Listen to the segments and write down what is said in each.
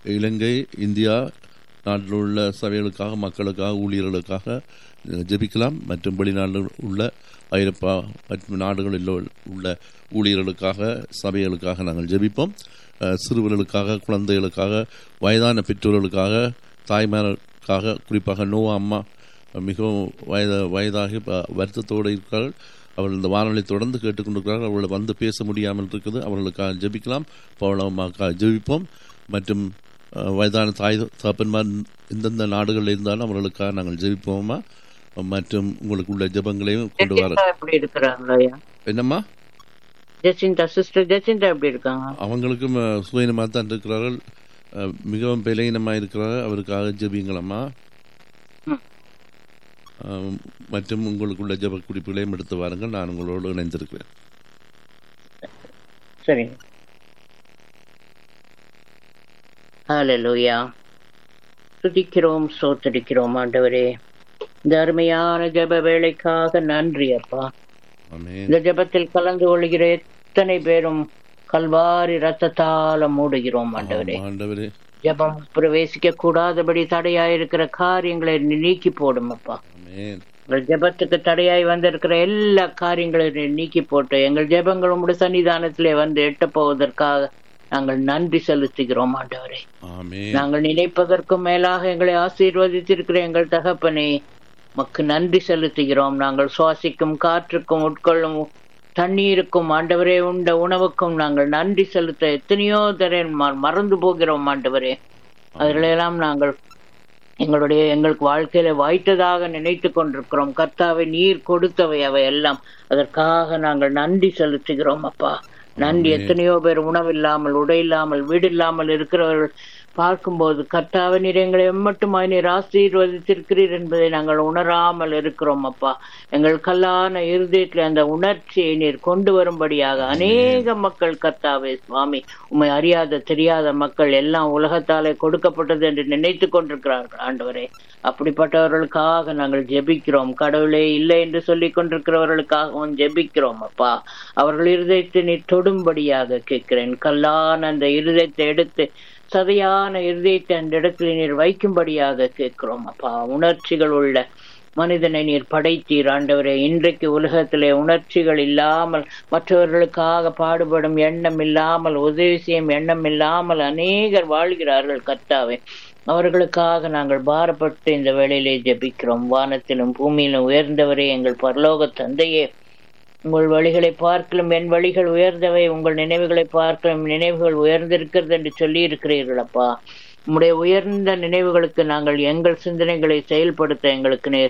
இலங்கை India நாட்டில் உள்ள சபைகளுக்காக மக்களுக்காக ஊழியர்களுக்காக அஹ், ஜெபிக்கலாம் மற்றும் வெளிநாட்டில் உள்ள ஐரோப்பா மற்றும் நாடுகளில் உள்ள ஊழியர்களுக்காக சபைகளுக்காக நாங்கள் ஜெபிப்போம் அஹ், சிறுவர்களுக்காக குழந்தைகளுக்காக வயதான பெற்றோர்களுக்காக தாய்மார்களுக்காக குறிப்பாக நோவா அம்மா மிகவும் வயத வயதாகி ப- வருத்தத்தோடு இருக்கிறார்கள் அவர்கள் இந்த வானொலி தொடர்ந்து கேட்டுக்கொண்டிருக்கிறார்கள் அவர்களை வந்து பேச முடியாமல் இருக்குது அவர்களுக்காக ஜெபிக்கலாம் பவளமாக்காக ஜெபிப்போம் மற்றும் அஹ், வயதான தாய் தகப்பன்மார் இந்தந்த நாடுகளில் இருந்தாலும் அவர்களுக்காக நாங்கள் ஜெபிப்போமா மற்றும் உங்களுக்கு உள்ள ஜெபங்களையும் கொண்டு வர ஜெசிந்தா எப்படி இருக்கிறாங்க ஐயா என்னம்மா ஜெசிந்தா சிஸ்டர் ஜெசிந்தா எப்படி இருக்காங்க அவங்களுக்கும் அஹ், சுயநலமாக தான் இருக்கிறார்கள் அஹ், மிகவும் பலகீனமாக இருக்கிறார்கள் அவருக்காக ஜெபிங்களம்மா ம். அஹ், மற்றும் உங்களுக்குள்ள ஜெப குறிப்புகளையும் எடுத்து வாருங்கள் நான் உங்களோடு இணைந்திருக்கிறேன் சரி ஹalleluya துதிக்கிறோம் சோத்தரிக்கிறோம் ஆண்டவரே இந்த அருமையான ஜெப வேலைக்காக நன்றி அப்பா ஆமென் இந்த ஜெபத்தில் கலந்து கொள்கிற எத்தனை பேரும் கல்வாரி ரத்தத்தால மூடுகிறோம் ஆண்டவரே ஆமாம், ஆண்டவரே ஜெபம் பிரவேசிக்க கூடாதபடி தடையாயிருக்கிற காரியங்களை நீ நீக்கி போடும் அப்பா ஆமென் எங்கள் ஜெபத்துக்கு தடையாய் வந்திருக்கிற எல்லா காரியங்களையும் நீ நீக்கி போட்டு எங்கள் ஜெபங்கள் உங்களுடைய சன்னிதானத்திலே வந்து எட்டப் போவதற்காக நாங்கள் நன்றி செலுத்துகிறோம் ஆண்டவரே ஆமென் நாங்கள் நினைப்பதற்கும் மேலாக எங்களை ஆசீர்வதித்திருக்கிற எங்கள் தகப்பனே மக்கு நன்றி செலுத்துகிறோம் நாங்கள் சுவாசிக்கும் காற்றுக்கும் உட்கொள்ளும் தண்ணீருக்கும் ஆண்டவரே உண்ட உணவுக்கும் நாங்கள் நன்றி செலுத்த எத்தனையோ தர மறந்து போகிறோம் ஆண்டவரே அதிலெல்லாம் நாங்கள் எங்களுடைய எங்களுக்கு வாழ்க்கையில வாய்த்ததாக நினைத்து கொண்டிருக்கிறோம் கர்த்தாவை நீர் கொடுத்தவை அவை எல்லாம் அதற்காக நாங்கள் நன்றி செலுத்துகிறோம் அப்பா நன்றி எத்தனையோ பேர் உணவில்லாமல் உடை இல்லாமல் வீடு இல்லாமல் இருக்கிறவர்கள் பார்க்கும்போது கர்த்தாவை நீர் எங்களை எம்மட்டுமாய் நீர் ஆசீர்வதித்திருக்கிறீர் என்பதை நாங்கள் உணராமல் இருக்கிறோம் அப்பா எங்கள் கல்லான இருதயத்தில் அந்த உணர்ச்சியை நீர் கொண்டு வரும்படியாக அநேக மக்கள் கர்த்தாவே சுவாமி உம்மை அறியாத தெரியாத மக்கள் எல்லாம் உலகத்தாலே கொடுக்கப்பட்டது என்று நினைத்து கொண்டிருக்கிறார்கள் ஆண்டவரே அப்படிப்பட்டவர்களுக்காக நாங்கள் ஜெபிக்கிறோம் கடவுளே இல்லை என்று சொல்லிக் கொண்டிருக்கிறவர்களுக்காகவும் ஜெபிக்கிறோம் அப்பா அவர்கள் இருதயத்தை நீ தொடும்படியாக கேட்கிறேன் கல்லான அந்த இருதயத்தை எடுத்து சதையான இருதயத்தை அந்த இடத்துல நீர் வைக்கும்படியாக கேட்கிறோம் அப்பா உணர்ச்சிகள் உள்ள மனிதனை நீர் படைத்தீர் ஆண்டவரே இன்றைக்கு உலகத்திலே உணர்ச்சிகள் இல்லாமல் மற்றவர்களுக்காக பாடுபடும் எண்ணம் இல்லாமல் உதவி செய்யும் எண்ணம் இல்லாமல் அநேகர் வாழ்கிறார்கள் கர்த்தாவே அவர்களுக்காக நாங்கள் பாரப்பட்டு இந்த வேளையிலே ஜெபிக்கிறோம் வானத்திலும் பூமியிலும் உயர்ந்தவரே எங்கள் பரலோக தந்தையே உங்கள் வழிகளை பார்க்கலும் என் வழிகள் உயர்ந்தவை உங்கள் நினைவுகளை பார்க்கலும் நினைவுகள் உயர்ந்திருக்கிறது என்று சொல்லி இருக்கிறீர்கள் அப்பா உம்முடைய உயர்ந்த நினைவுகளுக்கு நாங்கள் எங்கள் சிந்தனைகளை செயல்படுத்த எங்களுக்கு நேர்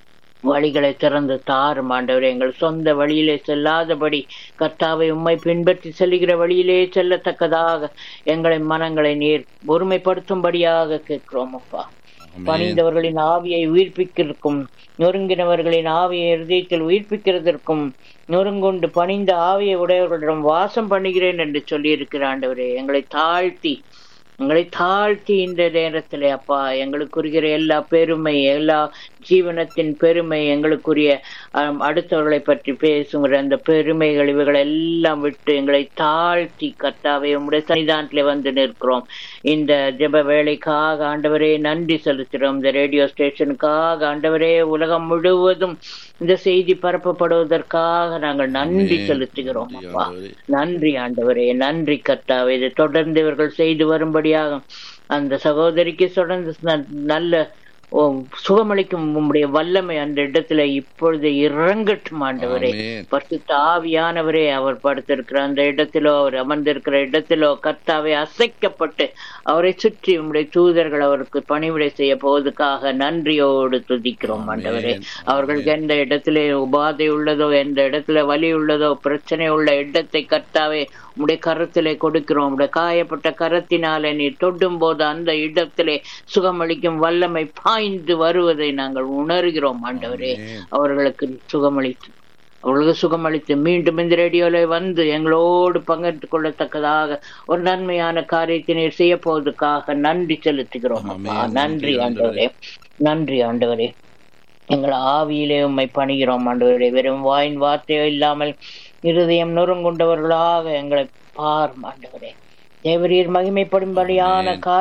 வழிகளை திறந்து தாரும் ஆண்டவரே எங்கள் சொந்த வழியிலே செல்லாதபடி கர்த்தாவை உம்மை பின்பற்றி செல்கிற வழியிலே செல்லத்தக்கதாக எங்களை மனங்களை நீர் ஒருமைப்படுத்தும்படியாக கேட்கிறோம் அப்பா ஆமென் பணிந்தவர்களின் ஆவியை உயிர்ப்பிக்கிறதுக்கும் நொறுங்கினவர்களின் ஆவியை இருதயத்தில் உயிர்ப்பிக்கிறதற்கும் நொறுங்குண்டு பணிந்த ஆவியை உடையவர்களிடம் வாசம் பண்ணுகிறேன் என்று சொல்லி இருக்கிற ஆண்டவரே எங்களை தாழ்த்தி எங்களை தாழ்த்தி இந்த நேரத்திலே அப்பா எங்களுக்குரிய எல்லா பெருமை எல்லா ஜீவனத்தின் பெருமை எங்களுக்குரிய ஆம், அடுத்தவர்களை பற்றி பேசுகிற அந்த பெருமைகள் இவைகள் எல்லாம் விட்டு எங்களை தாழ்த்தி கர்த்தாவே உம்முடைய சன்னிதானத்திலே வந்து நிற்கிறோம் இந்த ஜெப வேலைக்காக ஆண்டவரே நன்றி செலுத்துகிறோம் இந்த ரேடியோ ஸ்டேஷனுக்காக ஆண்டவரே உலகம் முழுவதும் இந்த செய்தி பரப்பப்படுவதற்காக நாங்கள் நன்றி ஆமென். செலுத்துகிறோம் நன்றி அப்பா ஆண்டவரே. நன்றி ஆண்டவரே நன்றி கர்த்தாவே இதை தொடர்ந்து இவர்கள் செய்து வரும்படியாக அந்த சகோதரிக்கு தொடர்ந்து ந- நல்ல ஓ, சுகமளிக்கும் உம்முடைய வல்லமை அந்த இடத்துல இப்பொழுது இறங்கட்டும் ஆண்டவரே ஆமென். பரிசுத்த ஆவியானவரே அவர் படுத்திருக்கிற அந்த இடத்திலோ அவர் அமர்ந்திருக்கிற இடத்திலோ கர்த்தாவே அசைக்கப்பட்டு அவரை சுற்றி உம்முடைய தூதர்கள் அவருக்கு பணிவிடை செய்ய போவதுக்காக நன்றியோடு துதிக்கிறோம் ஆண்டவரே ஆமென். அவர்களுக்கு எந்த இடத்திலே உபாதை உள்ளதோ எந்த இடத்துல வலி உள்ளதோ பிரச்சனை உள்ள இடத்தை கர்த்தாவே உம்முடைய கரத்திலே கொடுக்கிறோம் உம்முடைய காயப்பட்ட கரத்தினாலே நீ தொடும் போது அந்த இடத்திலே சுகமளிக்கும் வல்லமை பாய்ந்து வருவதை நாங்கள் உணர்கிறோம் ஆண்டவரே ஆமென். அவர்களுக்கு சுகமளித்து அவர்களுக்கு சுகமளித்து மீண்டும் இந்த ரேடியோல வந்து எங்களோடு பங்கிட்டு கொள்ளத்தக்கதாக ஒரு நன்மையான காரியத்தை நீர் செய்ய போவதற்காக நன்றி செலுத்துகிறோம் அப்பா ஆமென். நன்றி நன்றி ஆண்டவரே நன்றி ஆண்டவரே எங்கள் ஆவியிலே உம்மை பணிகிறோம் ஆண்டவரே வெறும் வாயின் வார்த்தையோ இல்லாமல் இருதயம் நொறுங்குண்டவர்களாக எங்களை பார் ஆண்டவரே தேவரீர் மகிமைப்படும்படியான ஆமென்.